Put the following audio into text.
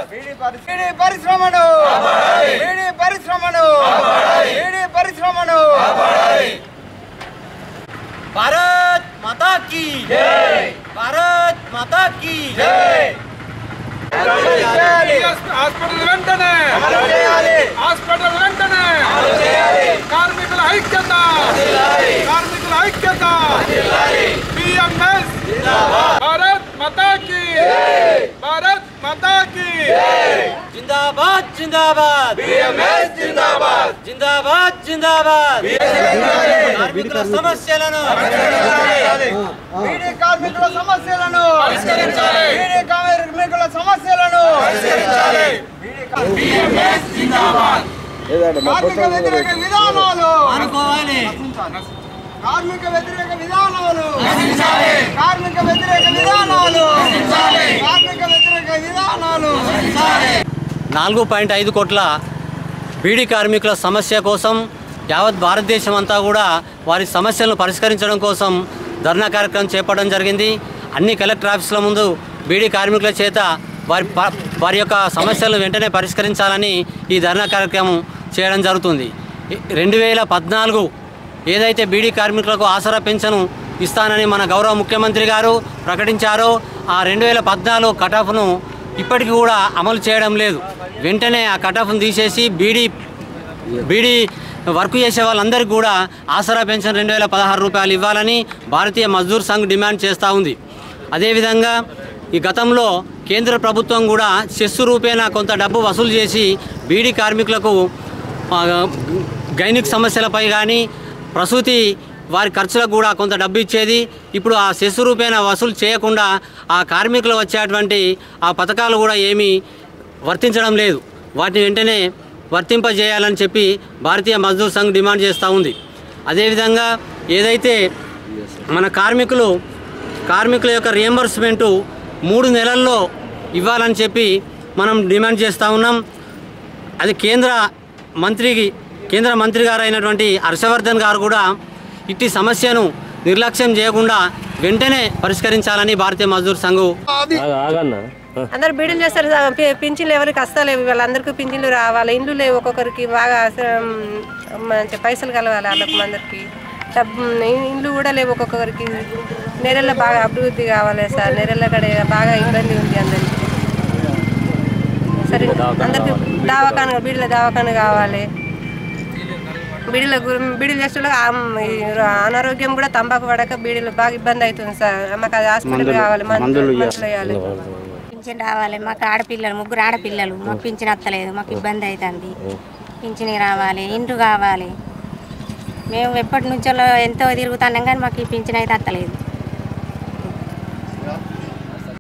బీడీ పరిశ్రమను బీడీ పరిశ్రమను బీడీ పరిశ్రమను భారత్ మాతా కీ భారత్ మాతా కీ హాస్పిటల్ వెంటనే హాస్పిటల్ వెంటనే కార్మికుల ఐక్యత కార్మికుల ఐక్యత బిఎంఎస్ భారత్ మాతాకి భారత్ మాతాకి జిందాబాద్ జిందాబాద్ జిందాబాద్ జిందాబాద్ జిందాబాద్ కార్మికుల సమస్యలను బీడీ కార్మికుల సమస్యలను బీడీ కార్మికుల సమస్యలను కార్మిక వ్యతిరేక విధానాలు అనుకోవాలి కార్మిక వ్యతిరేక విధానాలు కార్మిక వ్యతిరేక విధానాలు కార్మిక వ్యతిరేక విధానాలు నాలుగు పాయింట్ ఐదు కోట్ల బీడీ కార్మికుల సమస్య కోసం యావత్ భారతదేశం అంతా కూడా వారి సమస్యలను పరిష్కరించడం కోసం ధర్నా కార్యక్రమం చేపట్టడం జరిగింది అన్ని కలెక్టర్ ఆఫీసుల ముందు బీడీ కార్మికుల చేత వారి ప- వారి యొక్క సమస్యలను వెంటనే పరిష్కరించాలని ఈ ధర్నా కార్యక్రమం చేయడం జరుగుతుంది ఈ- రెండు వేల పద్నాలుగు ఏదైతే బీడీ కార్మికులకు ఆసరా పెన్షన్ ఇస్తానని మన గౌరవ ముఖ్యమంత్రి గారు ప్రకటించారో ఆ రెండు వేల పద్నాలుగు కటాఫ్ను ఇప్పటికీ కూడా అమలు చేయడం లేదు వెంటనే ఆ కటాఫ్ను తీసేసి బీడీ బీడీ వర్క్ చేసే వాళ్ళందరికీ కూడా ఆసరా పెన్షన్ రెండు వేల పదహారు రూపాయలు ఇవ్వాలని భారతీయ మజ్దూర్ సంఘ్ డిమాండ్ చేస్తూ ఉంది అదేవిధంగా ఈ గతంలో కేంద్ర ప్రభుత్వం కూడా సెస్సు రూపేణా కొంత డబ్బు వసూలు చేసి బీడీ కార్మికులకు ఆ, గైనిక్ సమస్యలపై కానీ ప్రసూతి వారి ఖర్చులకు కూడా కొంత డబ్బు ఇచ్చేది ఇప్పుడు ఆ సెస్సు రూపేణా వసూలు చేయకుండా ఆ కార్మికులు వచ్చేటువంటి ఆ పథకాలు కూడా ఏమీ వర్తించడం లేదు వాటిని వెంటనే వర్తింపజేయాలని చెప్పి భారతీయ మజ్దూర్ సంఘ్ డిమాండ్ చేస్తూ ఉంది అదేవిధంగా ఏదైతే మన కార్మికులు కార్మికుల యొక్క రియంబర్స్మెంటు మూడు నెలల్లో ఇవ్వాలని చెప్పి మనం డిమాండ్ చేస్తూ ఉన్నాం అది కేంద్ర మంత్రికి కేంద్ర మంత్రి గారు అయినటువంటి హర్షవర్ధన్ గారు కూడా ఇట్టి సమస్యను నిర్లక్ష్యం చేయకుండా వెంటనే పరిష్కరించాలని భారతీయ మజ్దూర్ సంఘం అందరు బీడీలు చేస్తారు సా- పి- పింఛన్లు ఎవరికి వస్తలేవు వాళ్ళందరికీ పింఛన్లు రావాలి ఇండ్లు లేవు ఒక్కొక్కరికి బాగా అస- మంచి పైసలు కలవాలి వాళ్ళకి అందరికి డబ్బు ఇండ్లు కూడా లేవు ఒక్కొక్కరికి నెరల్లో బాగా అభివృద్ధి కావాలి సార్ నెరళ్ళ కడ బాగా ఇబ్బంది ఉంది అందరికి సరే అందరికి దవాఖాన బీడీల దవాఖాన కావాలి బీడీల గు- బీడీలు చేసే వాళ్ళకి ఆమ్- ఈ అనారోగ్యం కూడా తంబాకు పడక బీడీలు బాగా ఇబ్బంది అవుతుంది సార్ మాకు అది హాస్పిటల్ కావాలి మందులు మందులు వేయాలి పింఛన్ రావాలి మాకు ఆడపిల్లలు ముగ్గురు ఆడపిల్లలు మాకు పింఛన్ వస్తలేదు మాకు ఇబ్బంది అవుతుంది పింఛన్ రావాలి ఇండ్లు కావాలి మేము ఎప్పటి నుంచో ఎంతో తిరుగుతున్నాం కానీ మాకు ఈ పింఛన్ అయితే వస్తలేదు